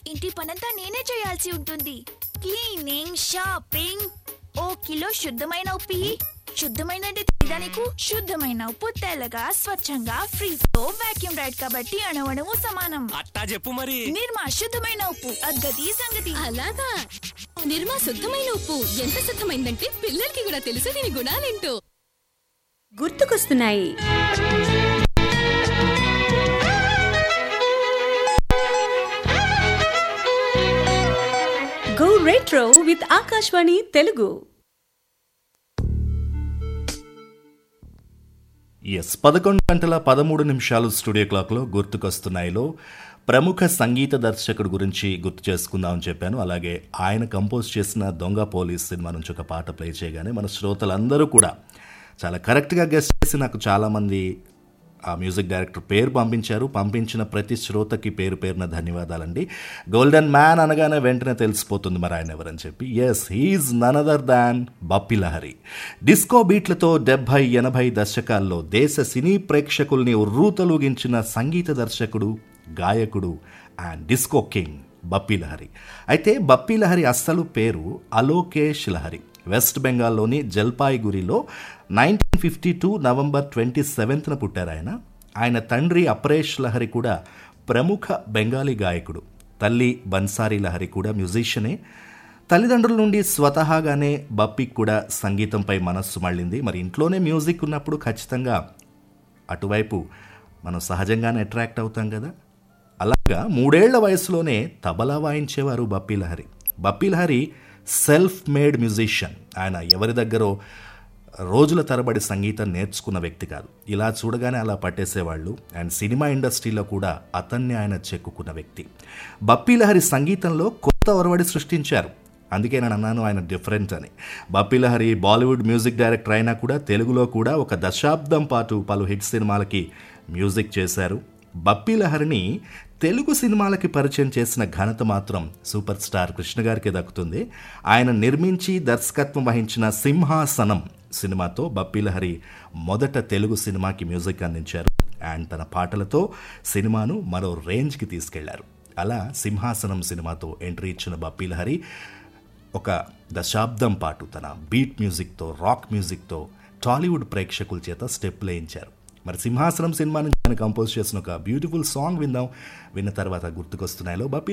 ఇంటి పనంతా నేనే చేయాల్సి ఉంటుంది క్లీనింగ్ షాపింగ్ ఓ కిలో శుద్ధమైన ఉప్పి శుద్ధమైన అంటే తెలీదా నీకు శుద్ధమైన ఉప్పు తెల్లగా స్వచ్ఛంగా ఫ్రీజ్ తో వాక్యూమ్ రైడ్ కాబట్టి అణవణము సమానం అట్టా చెప్పు మరి నిర్మా శుద్ధమైన ఉప్పు అద్గతి సంగతి అలాగా నిర్మా శుద్ధమైన ఉప్పు ఎంత శుద్ధమైందంటే పిల్లలకి కూడా తెలుసు దీని గుణాలేంటో గుర్తుకొస్తున్నాయి go retro with Akashvani Telugu ఎస్ పదకొండు గంటల పదమూడు నిమిషాలు స్టూడియో క్లాక్లో గుర్తుకొస్తున్నాయిలో ప్రముఖ సంగీత దర్శకుడు గురించి గుర్తు చేసుకుందామని చెప్పాను అలాగే ఆయన కంపోజ్ చేసిన దొంగ పోలీస్ సినిమా నుంచి ఒక పాట ప్లే చేయగానే మన శ్రోతలందరూ కూడా చాలా కరెక్ట్గా గెస్ట్ చేసి నాకు చాలామంది ఆ మ్యూజిక్ డైరెక్టర్ పేరు పంపించారు పంపించిన ప్రతి శ్రోతకి పేరు పేరున ధన్యవాదాలండి గోల్డెన్ మ్యాన్ అనగానే వెంటనే తెలిసిపోతుంది మరి ఆయన ఎవరని చెప్పి yes he's none other than Bappi Lahiri disco బీట్లతో డెబ్భై ఎనభై దశకాల్లో దేశ సినీ ప్రేక్షకుల్ని ఉర్రూతలూగించిన సంగీత దర్శకుడు గాయకుడు and disco king Bappi Lahiri అయితే బప్పి లహరి అస్సలు పేరు అలోకేష్ లహరి వెస్ట్ బెంగాల్లోని జల్పాయిగురిలో nineteen fifty two November twenty సెవెంత్న పుట్టారు ఆయన ఆయన తండ్రి అపరేష్ లహరి కూడా ప్రముఖ బెంగాలీ గాయకుడు తల్లి బన్సారీ లహరి కూడా మ్యూజిషియనే తల్లిదండ్రుల నుండి స్వతహాగానే బప్పికి కూడా సంగీతంపై మనస్సు మళ్ళింది మరి ఇంట్లోనే మ్యూజిక్ ఉన్నప్పుడు ఖచ్చితంగా అటువైపు మనం సహజంగానే అట్రాక్ట్ అవుతాం కదా అలాగా మూడేళ్ల వయసులోనే తబలా వాయించేవారు Bappi Lahiri Bappi Lahiri self made musician ఆయన ఎవరి దగ్గరో రోజుల తరబడి సంగీతం నేర్చుకున్న వ్యక్తి కాదు ఇలా చూడగానే అలా పట్టేసేవాళ్ళు అండ్ సినిమా ఇండస్ట్రీలో కూడా అతన్ని ఆయన చెక్కుకున్న వ్యక్తి బప్పీ లహరి సంగీతంలో కొత్త ఒరవడి సృష్టించారు అందుకే నేను అన్నాను ఆయన డిఫరెంట్ అని Bappi Lahiri Bollywood music director అయినా కూడా తెలుగులో కూడా ఒక దశాబ్దం పాటు పలు హిట్ సినిమాలకి మ్యూజిక్ చేశారు బప్పీ లహరిని తెలుగు సినిమాలకి పరిచయం చేసిన ఘనత మాత్రం సూపర్ స్టార్ కృష్ణ గారికి దక్కుతుంది ఆయన నిర్మించి దర్శకత్వం వహించిన సింహాసనం సినిమాతో బప్పీ లహరి మొదట తెలుగు సినిమాకి మ్యూజిక్ అందించారు అండ్ తన పాటలతో సినిమాను మరో రేంజ్కి తీసుకెళ్లారు అలా సింహాసనం సినిమాతో ఎంట్రీ ఇచ్చిన బప్పీ లహరి ఒక దశాబ్దం పాటు తన బీట్ మ్యూజిక్తో రాక్ మ్యూజిక్తో టాలీవుడ్ ప్రేక్షకుల చేత స్టెప్ వేయించారు మరి సింహాసనం సినిమా నుంచి ఆయన కంపోజ్ చేసిన ఒక బ్యూటిఫుల్ సాంగ్ విందాం విన్న తర్వాత గుర్తుకొస్తున్నాయిలో బప్పీ